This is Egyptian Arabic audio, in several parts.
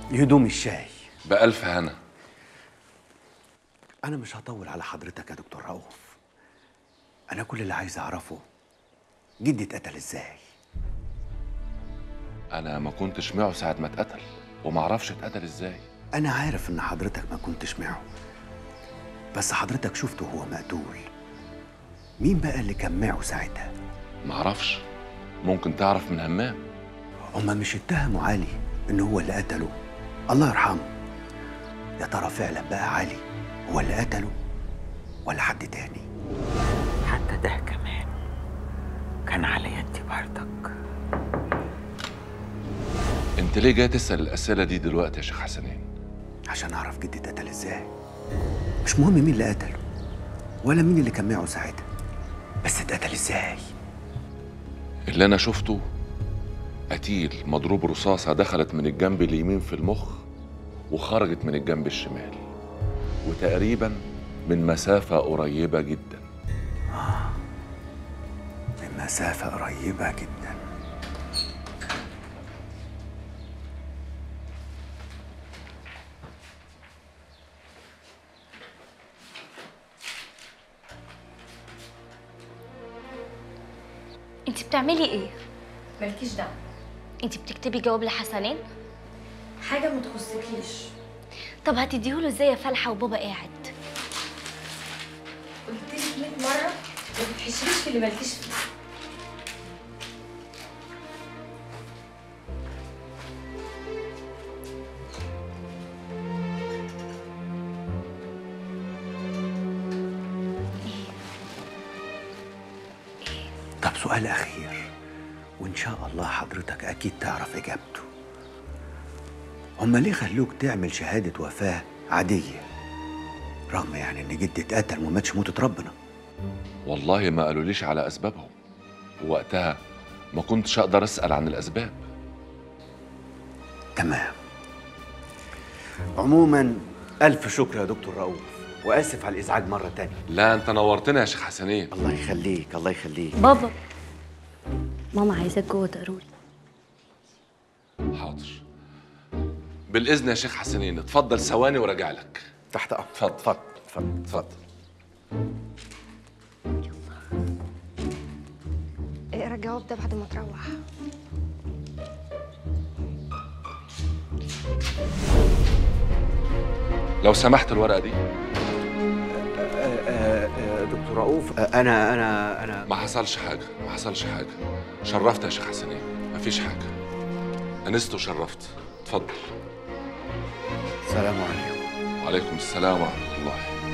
يدوم الشاي بألف هنا أنا مش هطول على حضرتك يا دكتور رؤوف أنا كل اللي عايز أعرفه جدي اتقتل إزاي أنا ما كنتش معه ساعة ما اتقتل وما اعرفش اتقتل ازاي أنا عارف إن حضرتك ما كنتش معه بس حضرتك شفته وهو مقتول مين بقى اللي كان معه ساعتها؟ ما اعرفش ممكن تعرف من همام هما مش اتهموا علي إن هو اللي قتله الله يرحمه يا ترى فعلا بقى علي هو اللي قتله ولا حد تاني؟ حتى ده كمان كان على يدي برضك انت ليه جاي تسأل الأسئلة دي دلوقتي يا شيخ حسنين عشان أعرف جدي اتقتل إزاي مش مهم مين اللي قتله ولا مين اللي كان معه ساعتها بس اتقتل إزاي؟ اللي أنا شفته قتيل مضروب رصاصة دخلت من الجنب اليمين في المخ وخرجت من الجنب الشمال وتقريبا من مسافة قريبة جدا من مسافة قريبة جدا انت بتعملي ايه مالكيش دعوه انت بتكتبي جواب لحسنين حاجه ما تخصكيش طب هتديهوله ازاي يا فالحه وبابا قاعد قلت لك 100 مره ما تتحشريش في اللي مالكيش فيه طب سؤال أخير وإن شاء الله حضرتك أكيد تعرف إجابته هما ليه خلوك تعمل شهادة وفاة عادية رغم يعني إن جدي اتقتل وما ماتش موتة ربنا والله ما قالوليش على أسبابهم ووقتها ما كنتش أقدر أسأل عن الأسباب تمام عموما ألف شكر يا دكتور رؤوف وآسف على الإزعاج مرة تانية لا أنت نورتنا يا شيخ حسنين الله يخليك الله يخليك بابا ماما عايزاك جوه ضروري حاضر بالإذن يا شيخ حسنين اتفضل ثواني وراجع لك تحت أمر اتفضل اتفضل اتفضل اتفضل اقرا الجواب ده بعد ما تروح لو سمحت الورقة دي دكتور رؤوف آه، أنا أنا أنا ما حصلش حاجة ما حصلش حاجة شرفت يا شيخ حسنين مفيش حاجة أنست وشرفت اتفضل السلام عليكم وعليكم السلام ورحمة الله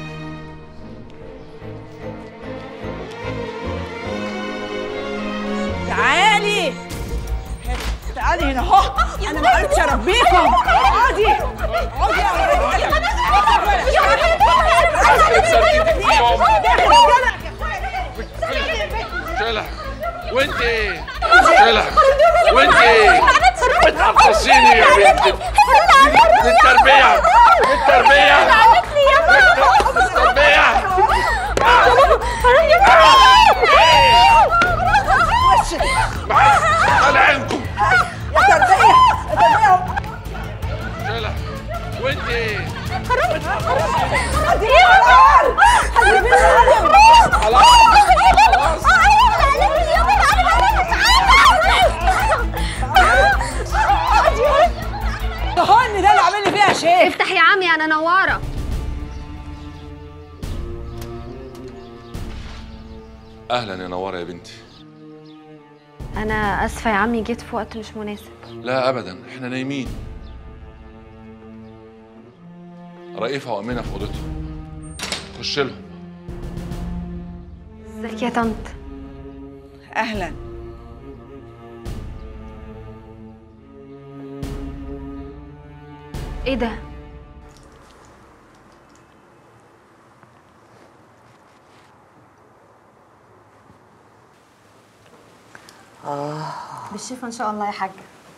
تعالي تعالي هنا اهو انا ما عرفتش اربيكم اقعدي اقعدي يا شلح وانت شلح وانت بتعطشيني يا بنت للتربية للتربية للتربية على عينكم شلح وانت هون ده اللي عامل لي فيها شيخ افتح يا عمي انا نواره اهلا يا نوارة يا بنتي انا اسفه يا عمي جيت في وقت مش مناسب لا ابدا احنا نايمين رئيفة وامينة في اوضتهم خش لهم ازيك يا طنط اهلا ايه ده بالشفا ان شاء الله يا حاجه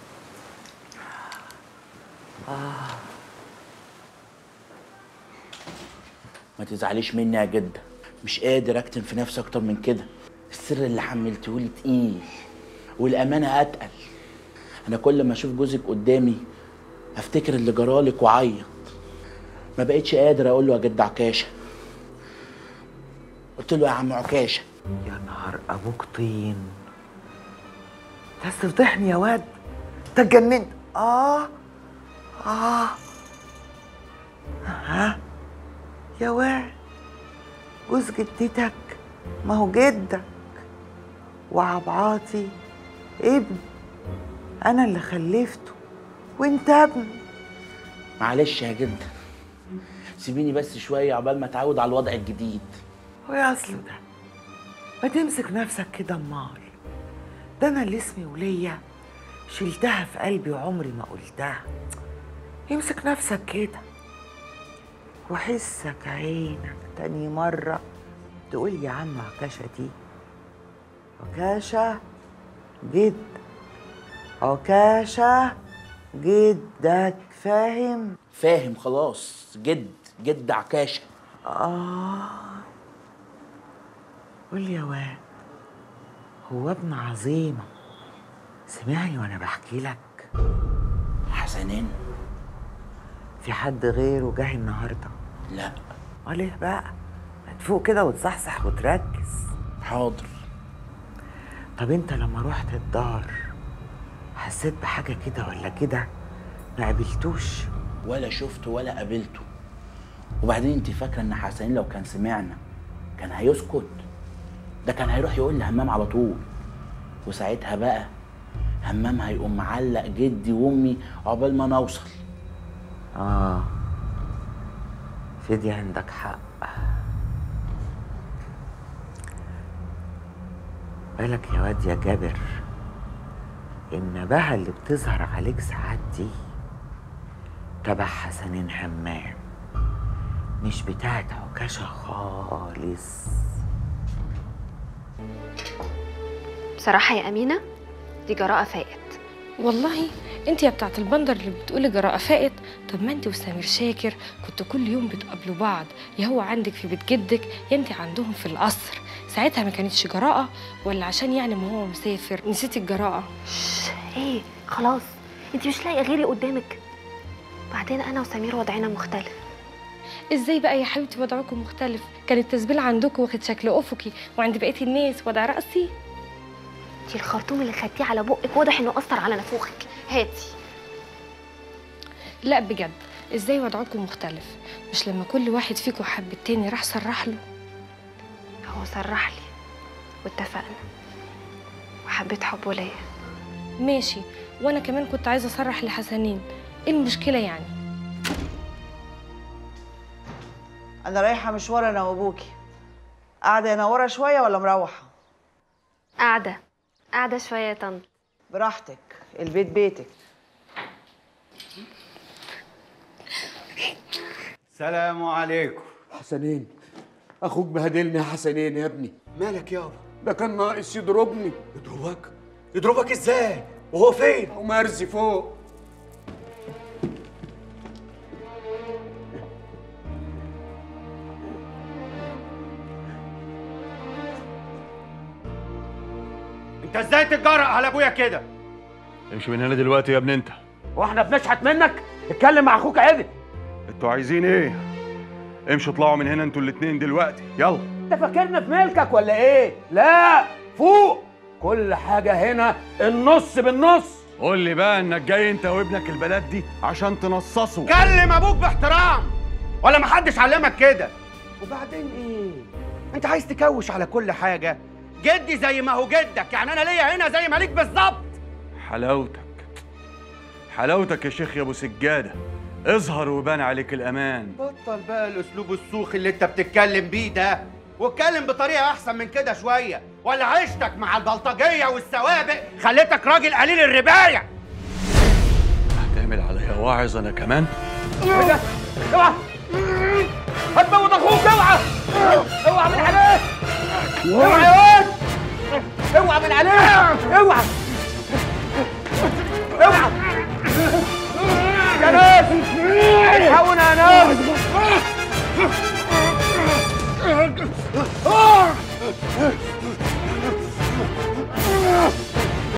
ما تزعليش مني يا جدة مش قادر اكتم في نفسي اكتر من كده السر اللي حملتهولي تقيل والامانه اتقل انا كل ما اشوف جوزك قدامي افتكر اللي جرالك وعيط ما بقتش قادر اقول له يا جد عكاشه قلت له يا عم عكاشه يا نهار ابوك طين انت تفضحني يا واد انت اتجننت اه اه ها يا واد جوز جدتك ما هو جدك وعبعاطي ابن انا اللي خلفته وانت ابن معلش يا جد سيبيني بس شويه عقبال ما اتعود على الوضع الجديد ويا اصله ده ما تمسك نفسك كده امال ده انا اللي اسمي ولية شلتها في قلبي وعمري ما قلتها امسك نفسك كده وحسك عينك تاني مرة تقول يا عم عكاشة دي عكاشة جد عكاشة جدك فاهم فاهم خلاص جد جد عكاشه آه قول لي يا واد هو ابن عظيمة سمعني وأنا بحكي لك حسنين في حد غيره جه النهاردة لا عليه بقى ما تفوق كده وتصحصح وتركز حاضر طب انت لما رحت الدار حسيت بحاجة كده ولا كده ما قابلتوش ولا شفته ولا قابلته وبعدين انت فاكره ان حسنين لو كان سمعنا كان هيسكت ده كان هيروح يقول لهمام على طول وساعتها بقى همام هيقوم معلق جدي وامي عقبال ما نوصل آه في دي عندك حق بالك يا واد يا جابر النباهة اللي بتظهر عليك ساعات دي تبع حسنين همام مش بتاعت عكاشة خالص بصراحة يا أمينة دي جراءة فائت والله انت يا بتاعت البندر اللي بتقولي جراءة فائت طب ما انت وسمير شاكر كنتوا كل يوم بتقابلوا بعض يا هو عندك في بيت جدك يا انت عندهم في القصر ساعتها ما كانتش جراءة ولا عشان يعني ما هو مسافر نسيتي الجراءة شش ايه خلاص انت مش لاقي غيري قدامك بعدين أنا وسمير وضعنا مختلف ازاي بقى يا حبيبتي وضعكم مختلف كان التسبيل عندكم واخد شكل افقي وعند بقيه الناس وضع راسي انت الخرطوم اللي خدتيه على بقك واضح انه أثر على نافوخك هاتي لا بجد ازاي وضعكم مختلف مش لما كل واحد فيكم حب التاني راح صرح له هو صرح لي واتفقنا وحبيت حبه ليا ماشي وانا كمان كنت عايزه اصرح لحسنين ايه المشكله يعني انا رايحه مشوار انا وابوكي قاعده ينوره شويه ولا مروحه قاعدة قاعدة شوية يا طنط براحتك البيت بيتك سلام عليكم حسنين اخوك بهدلني يا حسنين يا ابني مالك يابا ده كان ناقص يضربني يضربك يضربك ازاي وهو فين ومرزي فوق انت ازاي تتجرأ على ابويا كده امشي من هنا دلوقتي يا ابن انت واحنا بنشحت منك اتكلم مع اخوك عدل انتوا عايزين ايه امشوا اطلعوا من هنا انتوا الاتنين دلوقتي يلا انت فاكرنا في ملكك ولا ايه لا فوق كل حاجه هنا النص بالنص قول لي بقى انك جاي انت وابنك البلد دي عشان تنصصوا كلم ابوك باحترام ولا محدش علمك كده وبعدين ايه انت عايز تكوش على كل حاجه جدي زي ما هو جدك يعني انا ليا هنا زي ما ليك بالظبط حلاوتك حلاوتك يا شيخ يا ابو سجاده اظهر وبان عليك الامان بطل بقى الاسلوب السوخي اللي انت بتتكلم بيه ده واتكلم بطريقه احسن من كده شويه ولا عيشتك مع البلطجيه والسوابق خليتك راجل قليل الربايه هتعمل عليا واعظ انا كمان اوعى هتموت اخوك اوعى اوعى من عليه اوعى يا واد اوعى من عليه اوعى اوعى يا ناس الحقونا يا ناس